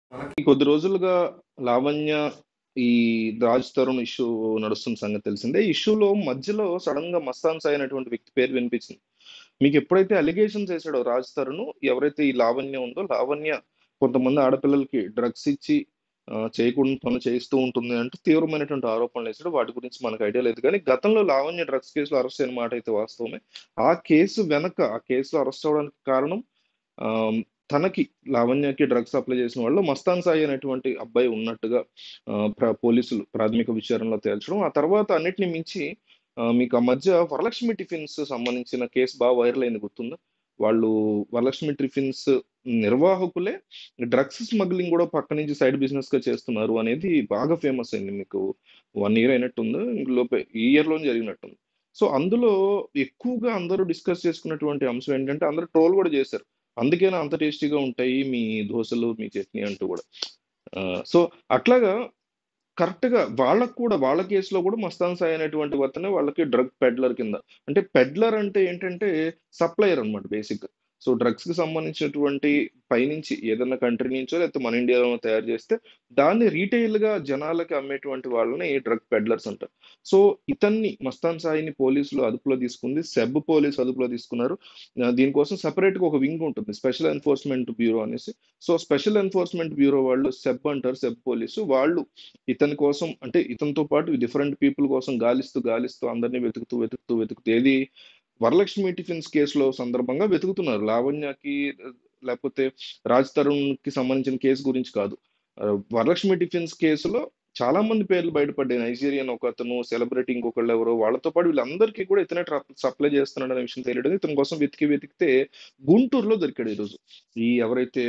మనకి కొద్ది రోజులుగా లావణ్య ఈ రాజ్ తరుణ్ ఇష్యూ నడుస్తున్న సంగతి తెలిసిందే. ఈ ఇష్యూలో మధ్యలో సడెన్‌గా మస్తాన్ సాయి అనేటువంటి వ్యక్తి పేరు వినిపించింది. మీకు ఎప్పుడైతే అలిగేషన్స్ ఏసాడో రాజ్ తరుణ్, ఎవరైతే ఈ లావణ్య ఉందో, లావణ్య కొంతమంది ఆడపిల్లలకి డ్రగ్స్ ఇచ్చి ఆహ్, చేయకూడని పనులు చేయిస్తూ ఉంటుంది అంటూ తీవ్రమైనటువంటి ఆరోపణలేసాడు. వాటి గురించి మనకు ఐడియా లేదు కానీ, గతంలో లావణ్య డ్రగ్స్ కేసులో అరెస్ట్ అయిన మాట అయితే వాస్తవమే. ఆ కేసు వెనక, ఆ కేసులో అరెస్ట్ అవ్వడానికి కారణం ఆహ్, తనకి లావణ్యకి డ్రగ్స్ సప్లై చేసిన వాళ్ళు మస్తాన్ సాయి అనేటువంటి అబ్బాయి ఉన్నట్టుగా ఆహ్, ప్ర పోలీసులు ప్రాథమిక విచారణలో తేల్చడం. ఆ తర్వాత అన్నిటిని మించి ఆహ్, మీకు ఆ మధ్య వరలక్ష్మి టిఫిన్స్ సంబంధించిన కేసు బాగా వైరల్ అయింది గుర్తుందా? వాళ్ళు వరలక్ష్మి టిఫిన్స్ నిర్వాహకులే డ్రగ్స్ స్మగ్లింగ్ కూడా పక్క నుంచి సైడ్ బిజినెస్‌గా చేస్తున్నారు అనేది బాగా ఫేమస్ అయింది. మీకు 1 ఇయర్ అయినట్టుంది. లోపే ఈ ఇయర్‌లోనే జరిగినట్టుంది. సో, అందులో ఎక్కువగా అందరూ డిస్కస్ చేసుకున్నటువంటి అంశం ఏంటంటే, అందరూ ట్రోల్ కూడా చేశారు. అందుకేనా అంత టేస్టీగా ఉంటాయి మీ దోసలు, మీ చట్నీ అంటూ కూడా. ఆహ్, సో, అట్లాగా కరెక్ట్‌గా వాళ్ళకి కూడా వాళ్ళ కేస్‌లో కూడా మస్తాన్ సాయి అనేటువంటి అతనే వాళ్ళకి డ్రగ్ పెడ్లర్ కింద. అంటే పెడ్లర్ అంటే ఏంటంటే సప్లయర్ అన్నమాట బేసిక్‌గా. సో, డ్రగ్స్‌కి సంబంధించినటువంటి పైనుంచి ఏదన్నా కంట్రీ నుంచో లేకపోతే మన ఇండియాలోనో తయారు చేస్తే, దాన్ని రీటెయిల్‌గా జనాలకి అమ్మేటువంటి వాళ్ళని డ్రగ్ పెడ్లర్స్ అంటారు. సో, ఇతన్ని మస్తాన్ సాయిని పోలీసులు అదుపులో తీసుకుంది. సెబ్ పోలీస్ అదుపులో తీసుకున్నారు. ఆహ్, దీనికోసం సెపరేట్‌గా ఒక వింగ్ ఉంటుంది. స్పెషల్ ఎన్ఫోర్స్‌మెంట్ బ్యూరో అనేసి. సో, స్పెషల్ ఎన్ఫోర్స్‌మెంట్ బ్యూరో వాళ్ళు సెబ్ అంటారు. సెబ్ పోలీసు వాళ్ళు ఇతని కోసం అంటే ఇతనితో పాటు డిఫరెంట్ పీపుల్ కోసం గాలిస్తూ, గాలిస్తూ అందరిని వెతుకుతూ, వెతుకుతూ, వెతుకుతూ ఏది వరలక్ష్మి టిఫిన్స్ కేసులో సందర్భంగా వెతుకుతున్నారు. లావణ్యకి లేకపోతే రాజ్ తరుణ్‌కి సంబంధించిన కేసు గురించి కాదు. ఆహ్, వరలక్ష్మి టిఫిన్స్ కేసులో చాలా మంది పేర్లు బయటపడ్డాయి. నైజీరియన్ ఒకతను, సెలబ్రిటీ ఇంకొకళ్ళెవరో వాళ్ళతో పాటు వీళ్ళందరికీ కూడా ఇతనే ట్ర సప్లై చేస్తున్నాడనే విషయం తెలియడం ఇతని కోసం వెతికి, వెతికితే గుంటూరులో దొరికాడు ఈరోజు. ఈ ఎవరైతే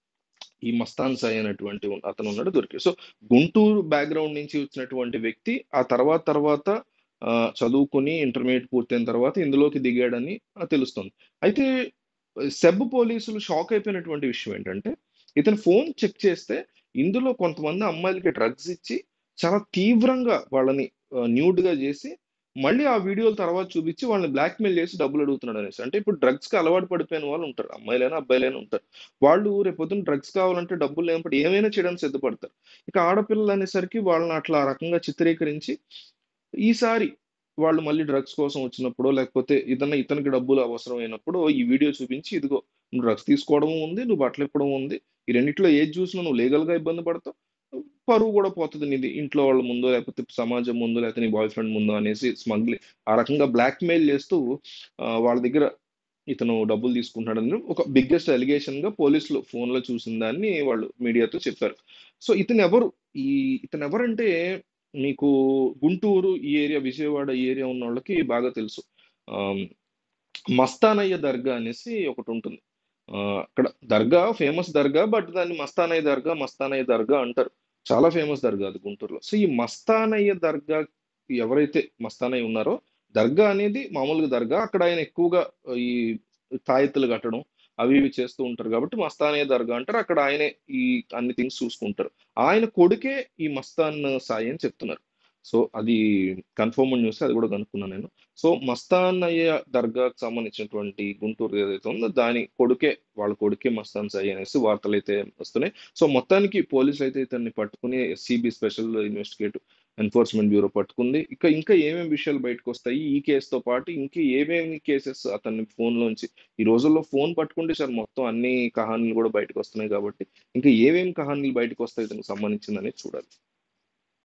ఈ మస్తాన్ సాయి అనేటువంటి అతను ఉన్నాడో దొరికాడు. సో, గుంటూరు బ్యాక్‌గ్రౌండ్ నుంచి వచ్చినటువంటి వ్యక్తి ఆ తర్వాత, తర్వాత ఆహ్, చదువుకొని ఇంటర్మీడియేట్ పూర్తయిన తర్వాత ఇందులోకి దిగాడని ఆహ్, తెలుస్తుంది. అయితే సెబ్ పోలీసులు షాక్ అయిపోయినటువంటి విషయం ఏంటంటే, ఇతని ఫోన్ చెక్ చేస్తే ఇందులో కొంతమంది అమ్మాయిలకి డ్రగ్స్ ఇచ్చి చాలా తీవ్రంగా వాళ్ళని ఆహ్, న్యూడ్‌గా చేసి మళ్ళీ ఆ వీడియోలు తర్వాత చూపించి వాళ్ళని బ్లాక్‌మెయిల్ చేసి డబ్బులు అడుగుతున్నాడనేసి. అంటే ఇప్పుడు డ్రగ్స్‌కి అలవాటు పడిపోయిన వాళ్ళు ఉంటారు. అమ్మాయిలైనా, అబ్బాయిలైనా ఉంటారు. వాళ్ళు రేపొద్దున డ్రగ్స్ కావాలంటే డబ్బులు లేనప్పుడు ఏమైనా చేయడానికి సిద్ధపడతారు. ఇక ఆడపిల్లలు అనేసరికి వాళ్ళని అట్లా ఆ రకంగా చిత్రీకరించి ఈసారి వాళ్ళు మళ్ళీ డ్రగ్స్ కోసం వచ్చినప్పుడో లేకపోతే ఏదన్నా ఇతనికి డబ్బులు అవసరమైనప్పుడు ఈ వీడియో చూపించి ఇదిగో నువ్వు డ్రగ్స్ తీసుకోవడము ఉంది, నువ్వు బట్టలు ఇప్పడం ఉంది. ఈ రెండిట్లో ఏది చూసినా నువ్వు లీగల్‌గా ఇబ్బంది పడతావు. పరువు కూడా పోతది నీది. ఇంట్లో వాళ్ళ ముందో లేకపోతే సమాజం ముందో లేకపోతే నీ బాయ్ ఫ్రెండ్ ముందో అనేసి స్మగ్లింగ్ ఆ రకంగా బ్లాక్‌మెయిల్ చేస్తూ ఆహ్, వాళ్ళ దగ్గర ఇతను డబ్బులు తీసుకుంటున్నాడని ఒక బిగ్గెస్ట్ అలిగేషన్‌గా పోలీసులు ఫోన్‌లో చూసిన దాన్ని వాళ్ళు మీడియాతో చెప్పారు. సో, ఇతనెవరు? ఈ ఇతనెవరంటే మీకు గుంటూరు ఈ ఏరియా, విజయవాడ ఈ ఏరియా ఉన్నోళ్ళకి బాగా తెలుసు. ఆహ్, మస్తానయ్య దర్గా అనేసి ఒకటుంటుంది. ఆహ్, అక్కడ దర్గా ఫేమస్ దర్గా. బట్ దాన్ని మస్తానయ్య దర్గా, మస్తానయ్య దర్గా అంటారు. చాలా ఫేమస్ దర్గా అది గుంటూరులో. సో, ఈ మస్తానయ్య దర్గా ఎవరైతే మస్తానయ్య ఉన్నారో దర్గా అనేది మామూలుగా దర్గా. అక్కడ ఆయన ఎక్కువగా ఈ తాయెత్తులు కట్టడం అవి ఇవి చేస్తూ ఉంటారు కాబట్టి మస్తానయ్య దర్గా అంటారు. అక్కడ ఆయనే ఈ అన్ని థింగ్స్ చూసుకుంటారు. ఆయన కొడుకే ఈ మస్తాన్ సాయి అని చెప్తున్నారు. సో, అది కన్ఫర్మ్డ్ న్యూసే అది కూడా కనుక్కున్నాను నేను. సో, మస్తానయ్య దర్గాకి సంబంధించినటువంటి గుంటూరు ఏదైతే ఉందో దాని కొడుకే వాళ్ళ కొడుకే మస్తాన్ సాయి అనేసి వార్తలైతే వస్తున్నాయి. సో, మొత్తానికి పోలీసులైతే ఇతన్ని పట్టుకొని SCB special investigative enforcement bureau పట్టుకుంది. ఇక ఇంకా ఏమేమి విషయాలు బయటకొస్తాయి ఈ కేస్‌తో పాటు ఇంకా ఏమేమి కేసెస్ అతని ఫోన్‌లోంచి ఈ రోజుల్లో ఫోన్ పట్టుకుంటే చాలు మొత్తం అన్ని కహానీలు కూడా బయటకొస్తున్నాయి కాబట్టి ఇంకా ఏమేమి కహానీలు బయటకొస్తాయి ఇతనికి సంబంధించిందనేది చూడాలి.